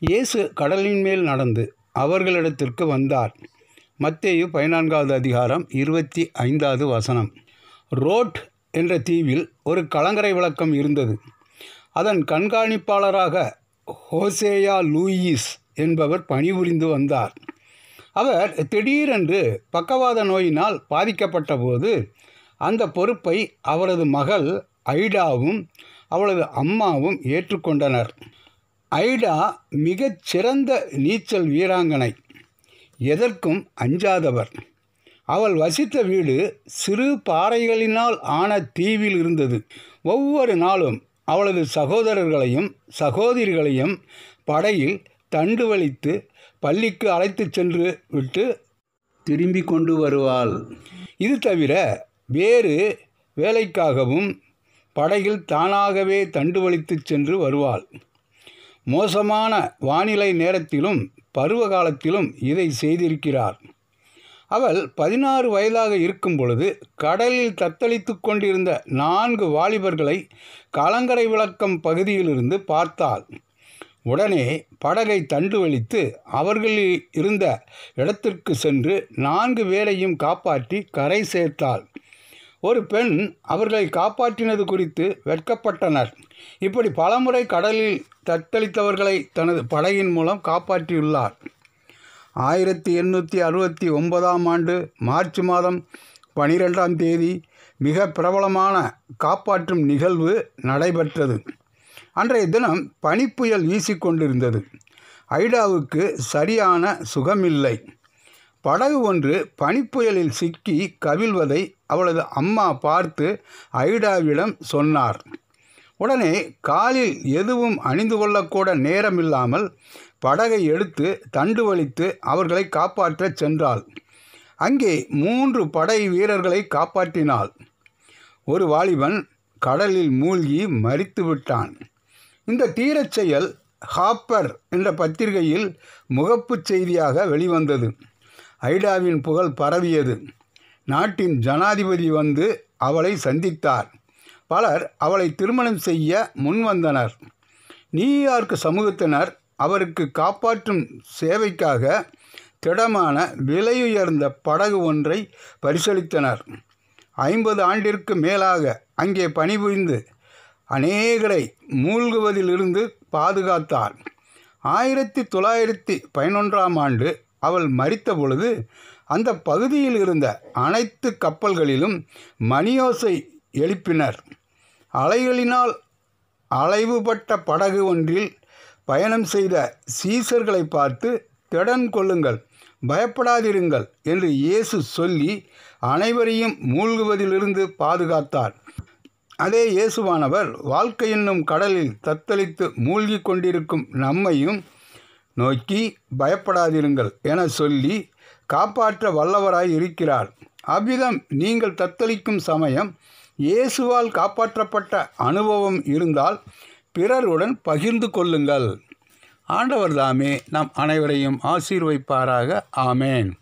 இயேசு கடலின் மேல் நடந்து அவர்களிடத்திற்கு வந்தார் மத்தேயு பதினான்காவது அதிகாரம் இருபத்தி ஐந்தாவது வசனம் ரோட் என்ற தீவில் ஒரு கலங்கரை விளக்கம் இருந்தது அதன் கண்காணிப்பாளராக ஹோசேயா லூயிஸ் என்பவர் பணிபுரிந்து வந்தார் அவர் திடீரென்று பக்கவாத நோயினால் பாதிக்கப்பட்ட போது அந்த பொறுப்பை அவரது மகள் ஐடாவும் அவளது அம்மாவும் ஏற்றுக்கொண்டனர் ஐடா மிகச் சிறந்த நீச்சல் வீராங்கனை எதற்கும் அஞ்சாதவர் அவள் வசித்த வீடு சிறு பாறைகளினால் ஆன தீவில் இருந்தது ஒவ்வொரு நாளும் அவளது சகோதரர்களையும் சகோதரிகளையும் படையில் தண்டு வலித்து பள்ளிக்கு அழைத்துச் சென்று விட்டு திரும்பி கொண்டு வருவாள் இது தவிர வேறு வேலைக்காகவும் படகில் தானாகவே தண்டு வலித்துச் சென்று வருவாள் மோசமான வானிலை நேரத்திலும் பருவ காலத்திலும் இதை செய்திருக்கிறார் அவள் பதினாறு வயதாக இருக்கும் பொழுது கடலில் தத்தளித்து கொண்டிருந்த நான்கு வாலிபர்களை கலங்கரை விளக்கம் பகுதியிலிருந்து பார்த்தாள் உடனே படகை தண்டு வலித்து அவர்களில் இருந்த இடத்திற்கு சென்று நான்கு பேரையும் காப்பாற்றி கரை சேர்த்தாள் ஒரு பெண் அவர்களை காப்பாற்றினது குறித்து வெட்கப்பட்டனர் இப்படி பலமுறை கடலில் தத்தளித்தவர்களை தனது படகின் மூலம் காப்பாற்றியுள்ளார் ஆயிரத்தி எண்ணூற்றி அறுபத்தி ஒன்பதாம் ஆண்டு மார்ச் மாதம் பனிரெண்டாம் தேதி மிக பிரபலமான காப்பாற்றும் நிகழ்வு நடைபெற்றது அன்றைய தினம் பனிப்புயல் வீசிக்கொண்டிருந்தது ஐடாவுக்கு சரியான சுகமில்லை படகு ஒன்று பனிப்புயலில் சிக்கி கவிழ்வதை அவளது அம்மா பார்த்து ஐடாவிடம் சொன்னார் உடனே காலில் எதுவும் அணிந்து கொள்ளக்கூட நேரமில்லாமல் படகை எடுத்து தண்டு வலித்து அவர்களை காப்பாற்றச் சென்றாள் அங்கே மூன்று படை வீரர்களை காப்பாற்றினாள் ஒரு வாலிபன் கடலில் மூழ்கி மரித்து விட்டான் இந்த தீரச் செயல் ஹாப்பர் என்ற பத்திரிகையில் முகப்புச் செய்தியாக வெளிவந்தது ஐடாவின் புகழ் பரவியது நாட்டின் ஜனாதிபதி வந்து அவளை சந்தித்தார் பலர் அவளை திருமணம் செய்ய முன்வந்தனர் நியூயார்க் சமூகத்தினர் அவருக்கு காப்பாற்றும் சேவைக்காக திடமான விலையுயர்ந்த படகு ஒன்றை பரிசளித்தனர் ஐம்பது ஆண்டிற்கு மேலாக அங்கே பணிபுரிந்து அநேகரை மூழ்குவதிலிருந்து பாதுகாத்தார் ஆயிரத்தி தொள்ளாயிரத்தி பதினொன்றாம் ஆண்டு அவள் மறித்த பொழுது அந்த பகுதியில் இருந்த அனைத்து கப்பல்களிலும் மணியோசை எழுப்பினர் அலைகளினால் அலைவுபட்ட படகு ஒன்றில் பயணம் செய்த சீசர்களை பார்த்து திடன் கொள்ளுங்கள் பயப்படாதிருங்கள் என்று இயேசு சொல்லி அனைவரையும் மூழ்குவதிலிருந்து பாதுகாத்தார் அதே இயேசுவானவர் வாழ்க்கை என்னும் கடலில் தத்தளித்து மூழ்கி கொண்டிருக்கும் நம்மையும் நோக்கி பயப்படாதிருங்கள் என சொல்லி காப்பாற்ற வல்லவராய் இருக்கிறார் அவ்விதம் நீங்கள் தத்தளிக்கும் சமயம் இயேசுவால் காப்பாற்றப்பட்ட அனுபவம் இருந்தால் பிறருடன் பகிர்ந்து கொள்ளுங்கள் ஆண்டவர் தாமே நம் அனைவரையும் ஆசீர்வைப்பாராக ஆமேன்